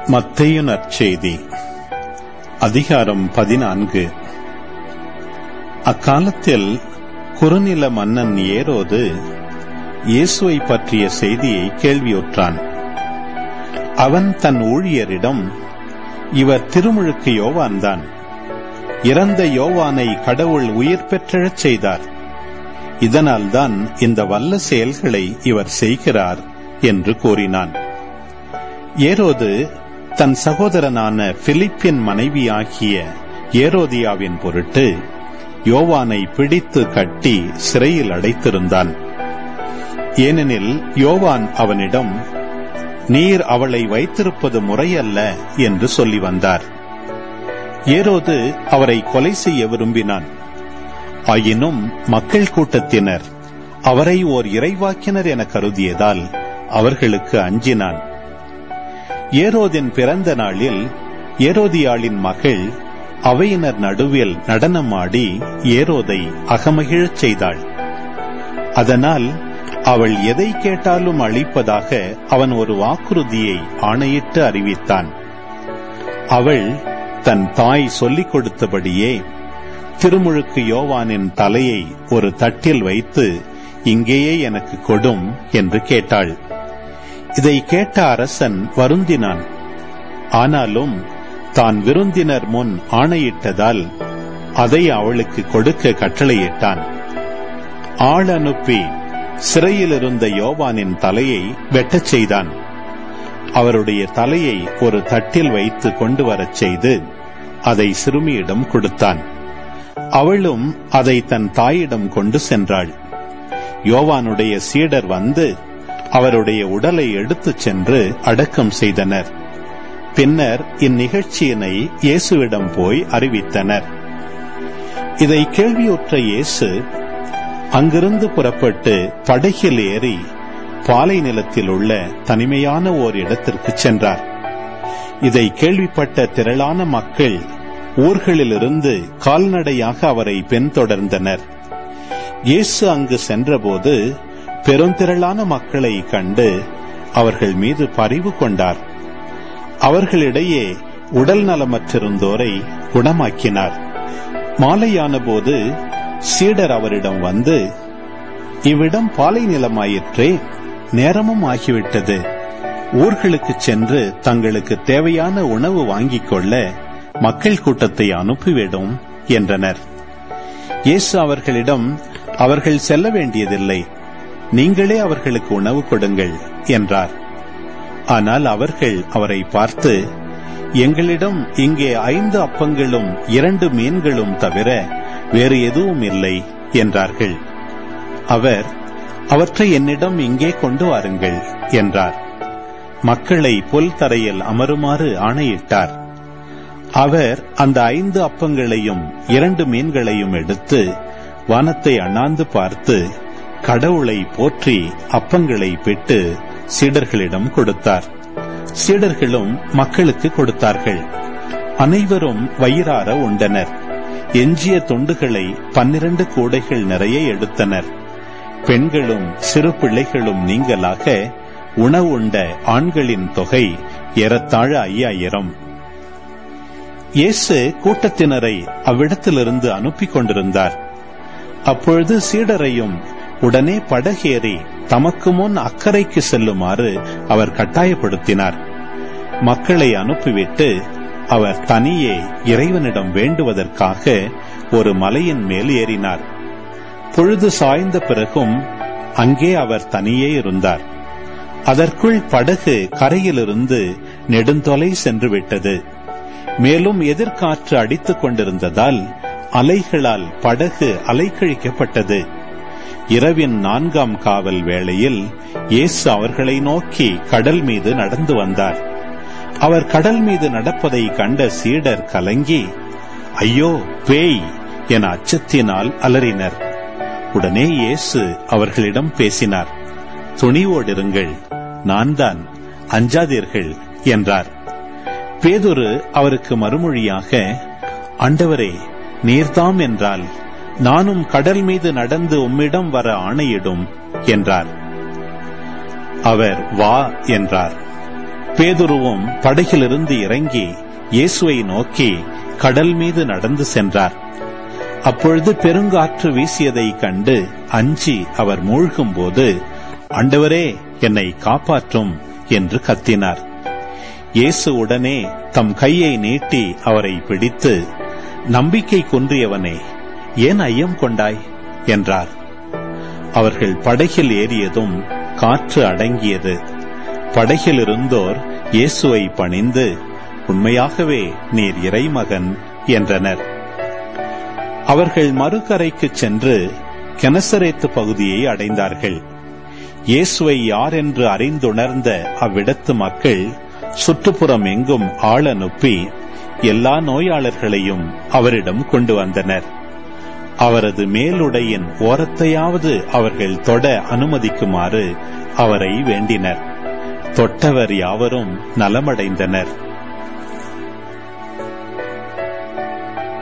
மத்தேயு நற்செய்தி அதிகாரம் பதினான்கு அக்காலத்தில் குறுநில மன்னன் ஏரோது இயேசுவை பற்றிய செய்தியை கேள்வியுற்றான் அவன் தன் ஊழியரிடம் இவர் திருமுழுக்கு யோவான்தான் இறந்த யோவானை கடவுள் உயிர் பெற்றெழச் செய்தார் இதனால்தான் இந்த வல்ல செயல்களை இவர் செய்கிறார் என்று கூறினான் ஏரோது தன் சகோதரனான பிலிப்பின் மனைவியாகிய ஏரோதியாவின் பொருட்டு யோவானை பிடித்து கட்டி சிறையில் அடைத்திருந்தான் ஏனெனில் யோவான் அவனிடம் நீர் அவளை வைத்திருப்பது முறையல்ல என்று சொல்லி வந்தார் ஏரோது அவரை கொலை செய்ய விரும்பினான் ஆயினும் மக்கள் கூட்டத்தினர் அவரை ஓர் இறைவாக்கினர் என கருதியதால் அவர்களுக்கு அஞ்சினான் ஏரோதின் பிறந்த நாளில் ஏரோதியாளின் மகள் அவையினர் நடுவில் நடனமாடி ஏரோதை அகமகிழச் செய்தாள் அதனால் அவள் எதை கேட்டாலும் அளிப்பதாக அவன் ஒரு வாக்குறுதியை ஆணையிட்டு அறிவித்தான் அவள் தன் தாய் சொல்லிக் கொடுத்தபடியே திருமுழுக்கு யோவானின் தலையை ஒரு தட்டில் வைத்து இங்கேயே எனக்கு கொடும் என்று கேட்டாள் இதை கேட்ட அரசன் வருந்தினான் ஆனாலும் தான் விருந்தினர் முன் ஆணையிட்டதால் அதை அவளுக்கு கொடுக்க கட்டளையிட்டான் ஆள் அனுப்பி சிறையில் இருந்த யோவானின் தலையை வெட்டச் செய்தான் அவருடைய தலையை ஒரு தட்டில் வைத்து கொண்டு வரச் செய்து அதை சிறுமியிடம் கொடுத்தான் அவளும் அதை தன் தாயிடம் கொண்டு சென்றாள் யோவானுடைய சீடர் வந்து அவருடைய உடலை எடுத்துச் சென்று அடக்கம் செய்தனர் பின்னர் இந்நிகழ்ச்சியினை இயேசுவிடம் போய் அறிவித்தனர் இதை கேள்வியுற்ற இயேசு அங்கிருந்து புறப்பட்டு படகில் ஏறி பாலை நிலத்தில் உள்ள தனிமையான ஓர் இடத்திற்கு சென்றார் இதை கேள்விப்பட்ட திரளான மக்கள் ஊர்களிலிருந்து கால்நடையாக அவரை பின்தொடர்ந்தனர் இயேசு அங்கு சென்றபோது பெருந்திரளான மக்களை கண்டு அவர்கள் மீது பரிவு கொண்டார் அவர்களிடையே உடல் நலமற்றிருந்தோரை குணமாக்கினார் மாலையான போது சீடர் அவரிடம் வந்து இவ்விடம் பாலை நிலமாயிற்றே நேரமும் ஆகிவிட்டது ஊர்களுக்கு சென்று தங்களுக்கு தேவையான உணவு வாங்கிக் கொள்ள மக்கள் கூட்டத்தை அனுப்பிவிடும் என்றனர் இயேசு அவர்களிடம் அவர்கள் செல்ல வேண்டியதில்லை நீங்களே அவர்களுக்கு உணவு கொடுங்கள் என்றார் ஆனால் அவர்கள் அவரை பார்த்து எங்களிடம் இங்கே ஐந்து அப்பங்களும் இரண்டு மீன்களும் தவிர வேறு எதுவும் இல்லை என்றார்கள் அவர் அவற்றை என்னிடம் இங்கே கொண்டு வாருங்கள் என்றார் மக்களை புல் தரையில் அமருமாறு ஆணையிட்டார் அவர் அந்த ஐந்து அப்பங்களையும் இரண்டு மீன்களையும் எடுத்து வானத்தை அண்ணாந்து பார்த்து கடவுளை போற்றி அப்பங்களை பெற்று சீடர்களிடம் கொடுத்தார் சீடர்களும் மக்களுக்கு கொடுத்தார்கள் அனைவரும் வயிறார உண்டனர் எஞ்சிய தொண்டுகளை பன்னிரண்டு கூடைகள் நிறைய எடுத்தனர் பெண்களும் சிறு பிள்ளைகளும் நீங்களாக உணவு உண்ட ஆண்களின் தொகை ஏறத்தாழ ஐயாயிரம் இயேசு கூட்டத்தினரை அவ்விடத்திலிருந்து அனுப்பி கொண்டிருந்தார் அப்பொழுது சீடரையும் உடனே படகேறி தமக்கு முன் அக்கறைக்கு செல்லுமாறு அவர் கட்டாயப்படுத்தினார் மக்களை அனுப்பிவிட்டு அவர் தனியே இறைவனிடம் வேண்டுவதற்காக ஒரு மலையின் மேல் ஏறினார் பொழுது சாய்ந்த பிறகும் அங்கே அவர் தனியே இருந்தார் அதற்குள் படகு கரையிலிருந்து நெடுந்தொலை சென்று விட்டது மேலும் எதிர்காற்று அடித்துக் கொண்டிருந்ததால் அலைகளால் படகு அலைக்கழிக்கப்பட்டது இரவின் நான்காம் காவல் வேளையில் இயேசு அவர்களை நோக்கி கடல் மீது நடந்து வந்தார் அவர் கடல் மீது நடப்பதை கண்ட சீடர் கலங்கி ஐயோ பேய் என அச்சத்தினால் அலறினர் உடனே இயேசு அவர்களிடம் பேசினார் துணிவோடிருங்கள் நான் தான் அஞ்சாதீர்கள் என்றார் பேதுரு அவருக்கு மறுமொழியாக ஆண்டவரே நீர்தாம் என்றால் நானும் கடல் மீது நடந்து உம்மிடம் வர ஆணையிடும் என்றார் அவர் வா என்றார் பேதுருவும் படகிலிருந்து இறங்கி இயேசுவை நோக்கி கடல் மீது நடந்து சென்றார் அப்பொழுது பெருங்காற்று வீசியதை கண்டு அஞ்சி அவர் மூழ்கும்போது ஆண்டவரே என்னை காப்பாற்றும் என்று கத்தினார் இயேசு உடனே தம் கையை நீட்டி அவரை பிடித்து நம்பிக்கை குன்றியவனே ஏன் ஐயம் கொண்டாய் என்றார் அவர்கள் படகில் ஏறியதும் காற்று அடங்கியது படகில் இருந்தோர் இயேசுவை பணிந்து உண்மையாகவே நீர் இறைமகன் என்றனர் அவர்கள் மறுகரைக்குச் சென்று கெனசரேத்து பகுதியை அடைந்தார்கள் இயேசுவை யார் என்று அறிந்துணர்ந்த அவ்விடத்து மக்கள் சுற்றுப்புறம் எங்கும் ஆள் அனுப்பி எல்லா நோயாளர்களையும் அவரிடம் கொண்டு வந்தனர் அவரது மேலுடையின் ஓரத்தையாவது அவர்கள் தொட அனுமதிக்குமாறு அவரை வேண்டினர் தொட்டவர் யாவரும் நலமடைந்தனர்